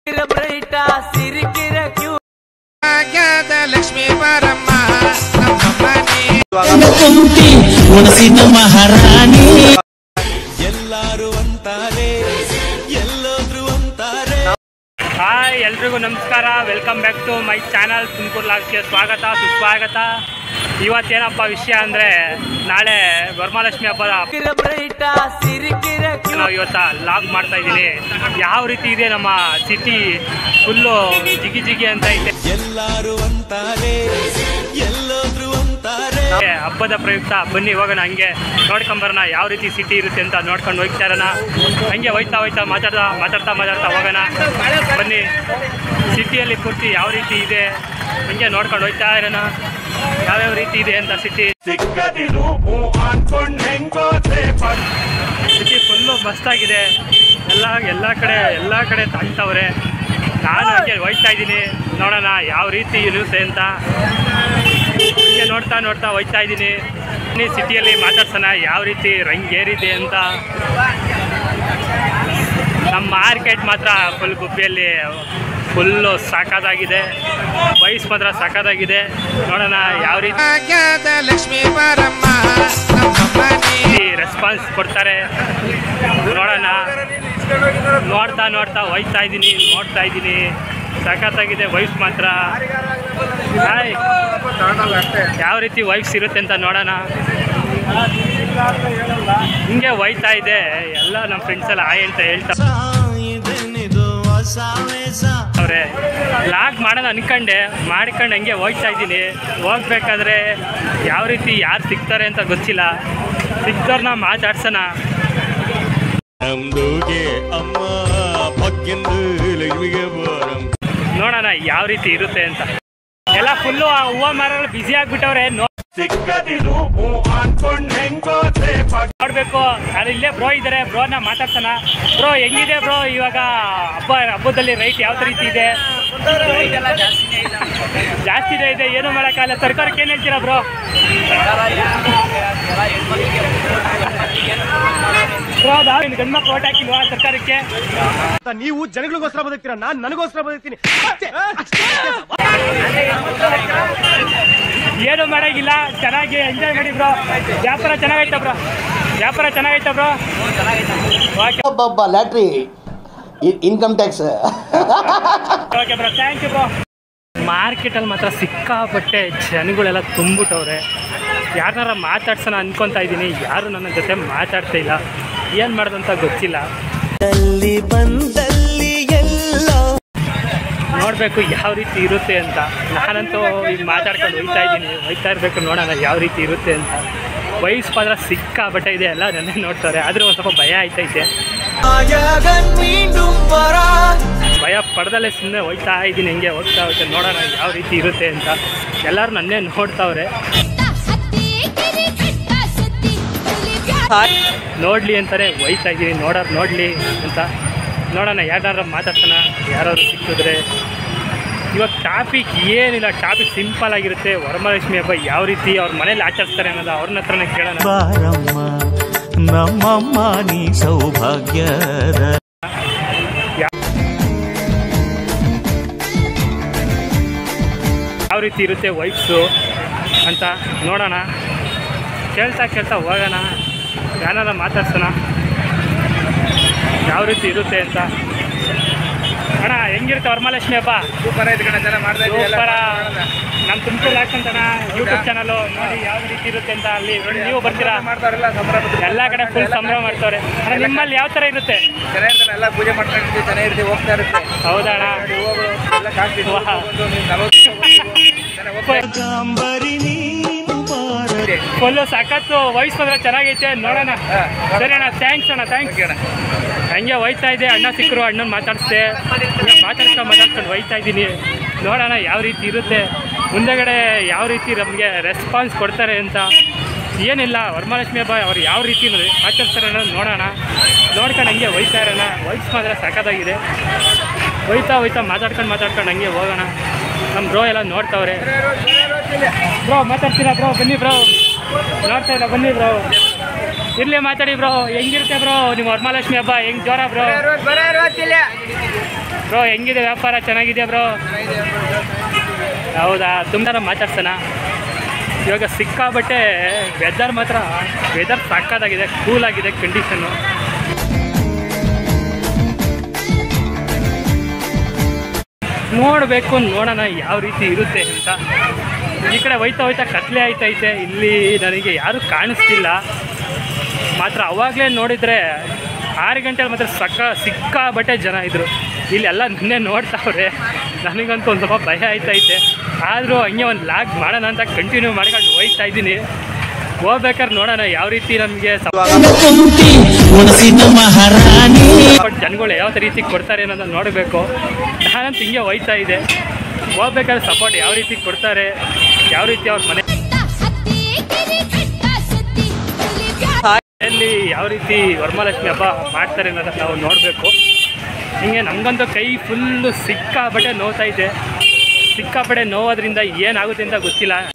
ಬ್ರೈಟ ಸಿರಿಕಿರ Q ಭಾಗ್ಯದ ಲಕ್ಷ್ಮೀ ಬಾರಮ್ಮ ನಮ್ಮ ಮನೆ ಕುಂತಿ ಉಣಸಿನ ಮಹಾರಾಣಿ ಎಲ್ಲಾರು ಅಂತಾರೆ ಎಲ್ಲೋದ್ರು ಅಂತಾರೆ ಹಾಯ್ ಎಲ್ರಿಗೂ ನಮಸ್ಕಾರ welcome back to my channel Tumakuru ಲಾಗ್ಸ್ಗೆ ಸ್ವಾಗತ ಸುಸ್ವಾಗತ ಇವತ್ತೇನಪ್ಪ ವಿಷಯ ಅಂದರೆ ನಾಳೆ ವರಮಹಾಲಕ್ಷ್ಮಿ ಹಬ್ಬದ ಬ್ರೈಟ ಸಿರಿಕಿರ ಕ್ಯೂ ನಾವು ಇವತ್ತು ಲಾಗ್ ಮಾಡ್ತಾ ಇದ್ದೀನಿ ಯಾವ ರೀತಿ ಇದೆ ನಮ್ಮ ಸಿಟಿ ಫುಲ್ಲು ಜಿಗಿ ಜಿಗಿ ಅಂತ ಐತೆ ಎಲ್ಲಾರು ಅಂತಾರೆ ಎಲ್ಲೋದ್ರು ಅಂತಾರೆ ಹಬ್ಬದ ಪ್ರಯುಕ್ತ ಬನ್ನಿ ಹೋಗೋಣ ಹಂಗೆ ನೋಡ್ಕೊಂಬರೋಣ ಯಾವ ರೀತಿ ಸಿಟಿ ಇರುತ್ತೆ ಅಂತ ನೋಡ್ಕೊಂಡು ಹೋಗ್ತಾ ಇರೋಣ ಹಂಗೆ ಹೋಯ್ತಾ ಹೋಯ್ತಾ ಮಾತಾಡ್ತಾ ಮಾತಾಡ್ತಾ ಮಾತಾಡ್ತಾ ಹೋಗೋಣ ಬನ್ನಿ ಸಿಟಿಯಲ್ಲಿ ಪೂರ್ತಿ ಯಾವ ರೀತಿ ಇದೆ ಹಂಗೆ ನೋಡ್ಕೊಂಡು ಹೋಗ್ತಾ ಇರೋಣ ಯಾವ್ಯಾವ ರೀತಿ ಇದೆ ಅಂತ ಸಿಟಿ ಸಿಟಿ ಫುಲ್ಲು ಮಸ್ತಾಗಿದೆ ಎಲ್ಲ ಎಲ್ಲ ಕಡೆ ಎಲ್ಲ ಕಡೆ ತಾಗ್ತಾವ್ರೆ ನಾನು ಹಂಗೆ ಹೋಯ್ತಾ ಇದ್ದೀನಿ ನೋಡೋಣ ಯಾವ ರೀತಿ ಇರುತ್ತೆ ಅಂತ ಹೀಗೆ ನೋಡ್ತಾ ನೋಡ್ತಾ ಹೋಯ್ತಾ ಇದ್ದೀನಿ ಈ ಸಿಟಿಯಲ್ಲಿ ಮಾತಾಡ್ಸೋಣ ಯಾವ ರೀತಿ ರಂಗ್ ಏರಿದೆ ಅಂತ ನಮ್ಮ ಮಾರ್ಕೆಟ್ ಮಾತ್ರ ಫುಲ್ ಗುಬ್ಬಿಯಲ್ಲಿ ಫುಲ್ಲು ಸಾಕಾದಾಗಿದೆ ವಯಸ್ಸು ಮಾತ್ರ ಸಾಕಾದಾಗಿದೆ ನೋಡೋಣ ಯಾವ ರೀತಿ ಭಾಗ್ಯದ ಲಕ್ಷ್ಮೀ ಬಾರಮ್ಮ ನಮ್ಮ ಮನೆ ರೆಸ್ಪಾನ್ಸ್ ಕೊಡ್ತಾರೆ ನೋಡೋಣ ನೋಡ್ತಾ ನೋಡ್ತಾ ಹೋಯ್ತಾ ಇದ್ದೀನಿ ನೋಡ್ತಾ ಇದ್ದೀನಿ ಸಖತ್ತಾಗಿದೆ ವೈಫ್ ಮಾತ್ರ ಹಾಯ್ ಯಾವ ರೀತಿ ವೈಫ್ಸ್ ಇರುತ್ತೆ ಅಂತ ನೋಡೋಣ ಹಿಂಗೆ ಹೋಯ್ತಾ ಇದೆ ಎಲ್ಲ ನಮ್ಮ ಫ್ರೆಂಡ್ಸ್ ಎಲ್ಲ ಆಯ್ ಅಂತ ಹೇಳ್ತಾ ಇದೇನಿದು ಹೊಸ ವೇಷ ಅವ್ರೆ ಲಾಗ್ ಮಾಡೋಣ ಅನ್ಕಂಡೆ ಮಾಡ್ಕೊಂಡು ಹಂಗೆ ಹೋಗ್ತಾ ಇದ್ದೀನಿ ಹೋಗ್ಬೇಕಾದ್ರೆ ಯಾವ ರೀತಿ ಯಾರು ಸಿಗ್ತಾರೆ ಅಂತ ಗೊತ್ತಿಲ್ಲ ಸಿಕ್ತವ್ರನ್ನ ಮಾತಾಡ್ಸೋಣ ನಮ್ದುಗೆ ಅಮ್ಮ ಭಗ್ಗೆಂದು ಲಕ್ಷ್ಮಿಗೆ ಬಾರಂ ನೋಡೋಣ ಯಾವ ರೀತಿ ಇರುತ್ತೆ ಅಂತ ಎಲ್ಲ ಫುಲ್ಲು ಹೂವು ಮಾರಲು ಬ್ಯುಸಿ ಆಗ್ಬಿಟ್ಟವ್ರೆ ನೋ ನೋಡ್ಬೇಕು ಅದು ಇಲ್ಲೇ ಬ್ರೋ ಇದ್ದಾರೆ ಬ್ರೋನ ಮಾತಾಡ್ತಾನ ಬ್ರೋ ಹೆಂಗಿದೆ ಬ್ರೋ ಇವಾಗ ಹಬ್ಬ ಹಬ್ಬದಲ್ಲಿ ರೈಟ್ ಯಾವ ರೀತಿ ಇದೆ ಜಾಸ್ತಿ ಇದೆ ಇದೆ ಏನು ಮಾಡೋಕ್ಕಾಗಲ್ಲ ಸರ್ಕಾರಕ್ಕೆ ಏನು ಹೇಳ್ತೀರಾ ಬ್ರೋ ಬ್ರೋ ಅದಾವ ಗಂಡ್ಮಕ್ಳು ಓಟ್ ಹಾಕಿಲ್ವಾ ಸರ್ಕಾರಕ್ಕೆ ನೀವು ಜನಗಳಿಗೋಸ್ಕರ ಬದುಕ್ತೀರಾ ನಾನ್ ನನಗೋಸ್ಕರ ಬದುಕ್ತೀನಿ ಏನು ಮಾಡೋಂಗಿಲ್ಲ ಚೆನ್ನಾಗಿ ಎಂಜಾಯ್ ಮಾಡಿ ಬ್ರೋ ವ್ಯಾಪಾರ ಚೆನ್ನಾಗೈತ ಬ್ರೋ ವ್ಯಾಪಾರ ಚೆನ್ನಾಗೈತ ಬ್ರೋ ಓಕೆ ಒಬ್ಬ lottery income tax okay bro thank you bro ಮಾರ್ಕೆಟಲ್ಲಿ ಮಾತ್ರ ಸಿಕ್ಕಾಪಟ್ಟೆ ಜನಗಳೆಲ್ಲ ತುಂಬಿಟ್ಟವ್ರೆ ಯಾರನ್ನಾರ ಮಾತಾಡ್ಸೋಣ ಅನ್ಕೊತಾ ಇದ್ದೀನಿ ಯಾರು ನನ್ನ ಜೊತೆ ಮಾತಾಡ್ತಾ ಇಲ್ಲ ಏನು ಮಾಡೋದಂತ ಗೊತ್ತಿಲ್ಲ ಅಲ್ಲಿ ಬಂದಲ್ಲಿ ಎಲ್ಲ ನೋಡಬೇಕು ಯಾವ ರೀತಿ ಇರುತ್ತೆ ಅಂತ ನಾನಂತೂ ಈಗ ಮಾತಾಡ್ಕೊಂಡು ಹೋಗ್ತಾ ಇದ್ದೀನಿ ಹೋಗ್ತಾ ಇರಬೇಕು ನೋಡೋಣ ಯಾವ ರೀತಿ ಇರುತ್ತೆ ಅಂತ ವಯಸ್ಸು ಮಾತ್ರ ಸಿಕ್ಕಾಪಟ್ಟೆ ಇದೆ ಎಲ್ಲ ನನ್ನೇ ನೋಡ್ತಾರೆ ಆದರೂ ಒಂದು ಸ್ವಲ್ಪ ಭಯ ಆಯ್ತೈತೆ ಭಯ ಪಡೆದಲ್ಲೇ ಸುಮ್ಮನೆ ಹೋಗ್ತಾ ಇದ್ದೀನಿ ಹಿಂಗೆ ಹೋಗ್ತಾ ಹೋಗ್ತಾ ನೋಡೋಣ ಯಾವ ರೀತಿ ಇರುತ್ತೆ ಅಂತ ಎಲ್ಲರೂ ನನ್ನೇ ನೋಡ್ತಾವ್ರೆ ನೋಡಲಿ ಅಂತಾರೆ ಹೋಯ್ತಾ ಇದ್ದೀನಿ ನೋಡೋರು ನೋಡಲಿ ಅಂತ ನೋಡೋಣ ಯಾರು ಮಾತಾಡ್ಸೋಣ ಯಾರಾದ್ರು ಸಿಕ್ಕಿದ್ರೆ ಇವಾಗ ಟಾಪಿಕ್ ಏನಿಲ್ಲ ಟಾಪಿಕ್ ಸಿಂಪಲ್ ಆಗಿರುತ್ತೆ ವರಮಹಾಲಕ್ಷ್ಮಿ ಹಬ್ಬ ಯಾವ ರೀತಿ ಅವ್ರ ಮನೇಲಿ ಆಚರಿಸ್ತಾರೆ ಅನ್ನೋದು ಅವ್ರನ್ನ ಹತ್ರನೇ ಕೇಳೋಣ ಬಾರಮ್ಮ ನಮ್ಮಮ್ಮ ನೀ ಸೌಭಾಗ್ಯದ ಯಾವ ರೀತಿ ಇರುತ್ತೆ ವೈಫ್ಸು ಅಂತ ನೋಡೋಣ ಕೇಳ್ತಾ ಕೇಳ್ತಾ ಹೋಗೋಣ ಯಾರನ್ನಾರ ಮಾತಾಡ್ಸೋಣ ಯಾವ ರೀತಿ ಇರುತ್ತೆ ಅಂತ ಅಣ್ಣ ಹೆಂಗಿರುತ್ತೆ ವರಮಹಾಲಕ್ಷ್ಮಿ ಹಬ್ಬ ಸೂಪರ್ ಆಯ್ತು ಕಣ ಚೆನ್ನಾಗಿ ಮಾಡ್ತಾ ಸೂಪರ ನಮ್ಮ ತುಮಕೂರು ಹಾಕಂತಣ ಯೂಟ್ಯೂಬ್ ಚಾನಲು ನೋಡಿ ಯಾವ ರೀತಿ ಇರುತ್ತೆ ಅಂತ ಅಲ್ಲಿ ನೀವು ಬರ್ತೀರಾ ಮಾಡ್ತಾರಲ್ಲ ಸಂಭ್ರಮ ಎಲ್ಲ ಕಡೆ ಫುಲ್ ಸಂಭ್ರಮ ಮಾಡ್ತಾರೆ ಅಣ್ಣ ನಿಮ್ಮಲ್ಲಿ ಯಾವ ಥರ ಇರುತ್ತೆ ಚೆನ್ನಾಗಿರ್ತಾನೆ ಎಲ್ಲ ಪೂಜೆ ಮಾಡ್ಕೊಂಡಿರ್ತೀವಿ ಚೆನ್ನಾಗಿರ್ತೀವಿ ಹೋಗ್ತಾ ಇರುತ್ತೆ ಹೌದಾ ಅಣ್ಣ ಹೂವುಗಳು ಎಲ್ಲ ಕಾಸ್ಟ್ಲಿ ವಾಹ್. ನೀವು ನಲವತ್ತು ಚೆನ್ನಾಗಿ ಹೋಗ್ತಾ ಕಾಂಬರಿ ನೀನು ಬಾರ ಫುಲ್ಲು ಸಖತ್ತು ವಯಸ್ಸು ಬಂದ್ರೆ ಚೆನ್ನಾಗೈತೆ ನೋಡೋಣ ಸರಿ ಅಣ್ಣ ಥ್ಯಾಂಕ್ಸ್ ಅಣ್ಣ ಥ್ಯಾಂಕ್ಸ್ ಅಣ್ಣ. ಹಂಗೆ ಹೋಯ್ತಾ ಇದೆ ಅಣ್ಣ ಸಿಕ್ಕರು ಅಣ್ಣನ ಮಾತಾಡಿಸ್ದೆ ಹಂಗೆ ಮಾತಾಡ್ತಾ ಮಾತಾಡ್ಕೊಂಡು ಹೋಯ್ತಾ ಇದ್ದೀನಿ ನೋಡೋಣ ಯಾವ ರೀತಿ ಇರುತ್ತೆ ಮುಂದೆಗಡೆ ಯಾವ ರೀತಿ ನಮಗೆ ರೆಸ್ಪಾನ್ಸ್ ಕೊಡ್ತಾರೆ ಅಂತ ಏನಿಲ್ಲ ವರಮಹಾಲಕ್ಷ್ಮಿ ಹಬ್ಬ ಅವ್ರು ಯಾವ ರೀತಿ ಆಚರಿಸ್ತಾರೆ ಅನ್ನೋದು ನೋಡೋಣ ನೋಡ್ಕೊಂಡು ಹಂಗೆ ಹೋಯ್ತಾ ಇರೋಣ ವಯಸ್ಸು ಮಾತ್ರ ಸಖತ್ತಾಗಿದೆ ಹೋಯ್ತಾ ಹೋಯ್ತಾ ಮಾತಾಡ್ಕೊಂಡು ಮಾತಾಡ್ಕೊಂಡು ಹಂಗೆ ಹೋಗೋಣ ನಮ್ಮ ಬ್ರೋ ಎಲ್ಲ ನೋಡ್ತಾವ್ರೆ ಬ್ರೋ ಮಾತಾಡ್ತೀರಾ ಬ್ರೋ ಬನ್ನಿ ಬ್ರೋ ನೋಡ್ತಾ ಇಲ್ಲ ಬನ್ನಿ ಬ್ರೋ ಇರ್ಲಿ ಮಾತಾಡಿ ಬ್ರೋ ಹೆಂಗಿರುತ್ತೆ ಬ್ರೋ ನಿಮ್ಮ ವರಮಹಾಲಕ್ಷ್ಮಿ ಹಬ್ಬ ಹೆಂಗ್ ಜೋರ ಬ್ರೋ ಬ್ರೋ ಹೆಂಗಿದೆ ವ್ಯಾಪಾರ ಚೆನ್ನಾಗಿದೆ ಬ್ರೋ ಹೌದಾ ತುಂಬ ಮಾತಾಡ್ಸೋಣ ಇವಾಗ ಸಿಕ್ಕಾಬಟ್ಟೆ ವೆದರ್ ಮಾತ್ರ ವೆದರ್ ಸಾಕಾಗಿದೆ ಕೂಲ್ ಆಗಿದೆ ಕಂಡೀಷನ್ನು ನೋಡಬೇಕು ನೋಡೋಣ ಯಾವ ರೀತಿ ಇರುತ್ತೆ ಅಂತ ಈ ಕಡೆ ಹೋಯ್ತಾ ಹೋಯ್ತಾ ಕತ್ಲೆ ಆಯ್ತೈತೆ ಇಲ್ಲಿ ನನಗೆ ಯಾರೂ ಕಾಣಿಸ್ತಿಲ್ಲ ಮಾತ್ರ ಅವಾಗಲೇ ನೋಡಿದರೆ ಆರು ಗಂಟೆಲಿ ಮಾತ್ರ ಸಕ್ಕ ಸಿಕ್ಕಾಬಟ್ಟೆ ಜನ ಇದ್ದರು ಇಲ್ಲೆಲ್ಲ ನನ್ನೇ ನೋಡ್ತಾವ್ರೆ ನನಗಂತೂ ಒಂದು ಸ್ವಲ್ಪ ಭಯ ಆಯ್ತೈತೆ ಆದರೂ ಹಂಗೆ ಒಂದು ಲಾಗ್ ಮಾಡೋಣ ಅಂತ ಕಂಟಿನ್ಯೂ ಮಾಡ್ಕೊಂಡು ಹೋಯ್ತಾ ಇದ್ದೀನಿ ಹೋಗ್ಬೇಕಾದ್ರೆ ನೋಡೋಣ ಯಾವ ರೀತಿ ನಮಗೆ ಕುಂತಿ ಉಣಸಿನ ಮಹಾರಾಣಿ ಬಟ್ ಜನಗಳು ಯಾವ ರೀತಿ ಕೊಡ್ತಾರೆ ಅನ್ನೋದನ್ನ ನೋಡಬೇಕು ನಾನಂತ ಹಿಂಗೆ ಹೋಯ್ತಾ ಇದೆ ಹೋಗ್ಬೇಕಾದ್ರೆ ಸಪೋರ್ಟ್ ಯಾವ ರೀತಿ ಕೊಡ್ತಾರೆ ಯಾವ ರೀತಿ ಅವ್ರ ಮನೆ ಮನೆಯಲ್ಲಿ ಯಾವ ರೀತಿ ವರಮಹಾಲಕ್ಷ್ಮಿ ಹಬ್ಬ ಮಾಡ್ತಾರೆ ಅನ್ನೋದನ್ನ ನಾವು ನೋಡಬೇಕು ಹಿಂಗೆ ನಮಗಂತೂ ಕೈ ಫುಲ್ಲು ಸಿಕ್ಕಾಪಟ್ಟೆ ನೋವ್ತಾ ಇದೆ ಸಿಕ್ಕಾಪಟ್ಟೆ ನೋವೋದ್ರಿಂದ ಏನಾಗುತ್ತೆ ಅಂತ ಗೊತ್ತಿಲ್ಲ